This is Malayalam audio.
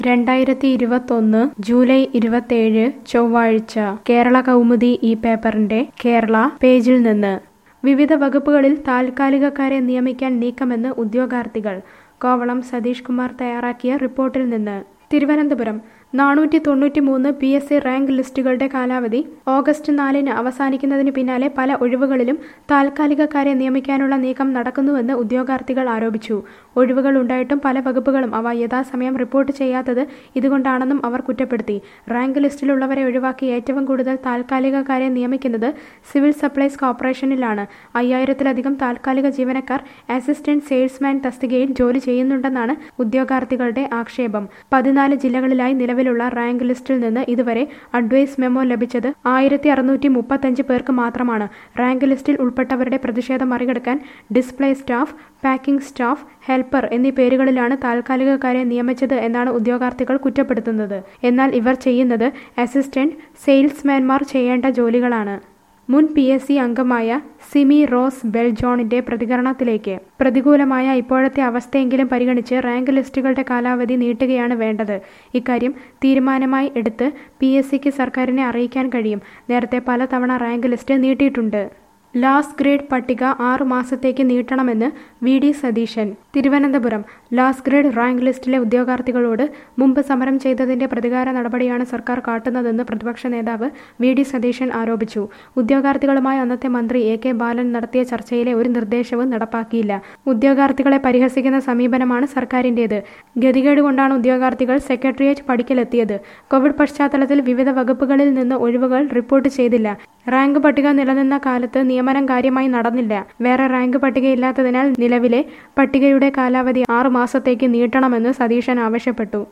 രണ്ടായിരത്തി ഇരുപത്തൊന്ന് ജൂലൈ ഇരുപത്തേഴ് ചൊവ്വാഴ്ച കേരള കൗമുദി ഈ പേപ്പറിന്റെ കേരള പേജിൽ നിന്ന് വിവിധ വകുപ്പുകളിൽ താൽക്കാലികക്കാരെ നിയമിക്കാൻ നീക്കമെന്ന് ഉദ്യോഗാർത്ഥികൾ കോവളം സതീഷ് കുമാർ തയ്യാറാക്കിയ റിപ്പോർട്ടിൽ നിന്ന് തിരുവനന്തപുരം നാനൂറ്റി തൊണ്ണൂറ്റി മൂന്ന് പി എസ് സി റാങ്ക് ലിസ്റ്റുകളുടെ കാലാവധി ഓഗസ്റ്റ് നാലിന് അവസാനിക്കുന്നതിന് പിന്നാലെ പല ഒഴിവുകളിലും താൽക്കാലികക്കാരെ നിയമിക്കാനുള്ള നീക്കം നടക്കുന്നുവെന്ന് ഉദ്യോഗാർത്ഥികൾ ആരോപിച്ചു ഒഴിവുകൾ ഉണ്ടായിട്ടും പല വകുപ്പുകളും അവ യഥാസമയം റിപ്പോർട്ട് ചെയ്യാത്തത് ഇതുകൊണ്ടാണെന്നും അവർ കുറ്റപ്പെടുത്തി റാങ്ക് ലിസ്റ്റിലുള്ളവരെ ഒഴിവാക്കി ഏറ്റവും കൂടുതൽ താൽക്കാലികക്കാരെ നിയമിക്കുന്നത് സിവിൽ സപ്ലൈസ് കോർപ്പറേഷനിലാണ് അയ്യായിരത്തിലധികം താൽക്കാലിക ജീവനക്കാർ അസിസ്റ്റന്റ് സെയിൽസ്മാൻ തസ്തികയിൽ ജോലി ചെയ്യുന്നുണ്ടെന്നാണ് ഉദ്യോഗാർത്ഥികളുടെ ആക്ഷേപം പതിനാല് ജില്ലകളിലായി നിലവിലുള്ള റാങ്ക് ലിസ്റ്റിൽ നിന്ന് ഇതുവരെ അഡ്വൈസ് മെമ്മോ ലഭിച്ചത് ആയിരത്തി അറുന്നൂറ്റി മുപ്പത്തഞ്ച് പേർക്ക് മാത്രമാണ് റാങ്ക് ലിസ്റ്റിൽ ഉൾപ്പെട്ടവരുടെ പ്രതിഷേധം മറികടക്കാൻ display staff packing staff helper എന്നീ പേരുകളിലാണ് താൽക്കാലികക്കാരെ നിയമിച്ചത് എന്നാണ് ഉദ്യോഗാർത്ഥികൾ കുറ്റപ്പെടുത്തുന്നത് എന്നാൽ ഇവർ ചെയ്യുന്നത് അസിസ്റ്റന്റ് സെയിൽസ്മാൻമാർ ചെയ്യേണ്ട ജോലികളാണ് മുൻ പി എസ് സി അംഗമായ സിമി റോസ് ബെൽജോണിന്റെ പ്രതികരണത്തിലേക്ക് പ്രതികൂലമായ ഇപ്പോഴത്തെ അവസ്ഥയെങ്കിലും പരിഗണിച്ച് റാങ്ക് ലിസ്റ്റുകളുടെ കാലാവധി നീട്ടുകയാണ് വേണ്ടത് ഇക്കാര്യം തീരുമാനമായി എടുത്ത് പി എസ് സിക്ക് സർക്കാരിനെ അറിയിക്കാൻ കഴിയും നേരത്തെ പലതവണ റാങ്ക് ലിസ്റ്റ് നീട്ടിയിട്ടുണ്ട് ലാസ്റ്റ് ഗ്രേഡ് പട്ടിക ആറു മാസത്തേക്ക് നീട്ടണമെന്ന് V D Satheesan Thiruvananthapuram last grade rank ലിസ്റ്റിലെ ഉദ്യോഗാർത്ഥികളോട് മുമ്പ് സമരം ചെയ്തതിന്റെ പ്രതികാര നടപടിയാണ് സർക്കാർ കാട്ടുന്നതെന്ന് പ്രതിപക്ഷ നേതാവ് വി ഡി സതീശൻ ആരോപിച്ചു ഉദ്യോഗാർത്ഥികളുമായി അന്നത്തെ മന്ത്രി എ കെ ബാലൻ നടത്തിയ ചർച്ചയിലെ ഒരു നിർദ്ദേശവും നടപ്പാക്കിയില്ല ഉദ്യോഗാർത്ഥികളെ പരിഹസിക്കുന്ന സമീപനമാണ് സർക്കാരിന്റേത് ഗതികേട് കൊണ്ടാണ് ഉദ്യോഗാർത്ഥികൾ സെക്രട്ടേറിയറ്റ് പടിക്കലെത്തിയത് കോവിഡ് പശ്ചാത്തലത്തിൽ വിവിധ വകുപ്പുകളിൽ നിന്ന് ഒഴിവുകൾ റിപ്പോർട്ട് ചെയ്തില്ല റാങ്ക് പട്ടിക നിലനിന്ന കാലത്ത് നിയമനം കാര്യമായി നടന്നില്ല വേറെ റാങ്ക് പട്ടികയില്ലാത്തതിനാൽ നിലവിലെ പട്ടികയുടെ കാലാവധി ആറു മാസത്തേക്ക് നീട്ടണമെന്ന് സതീശൻ ആവശ്യപ്പെട്ടു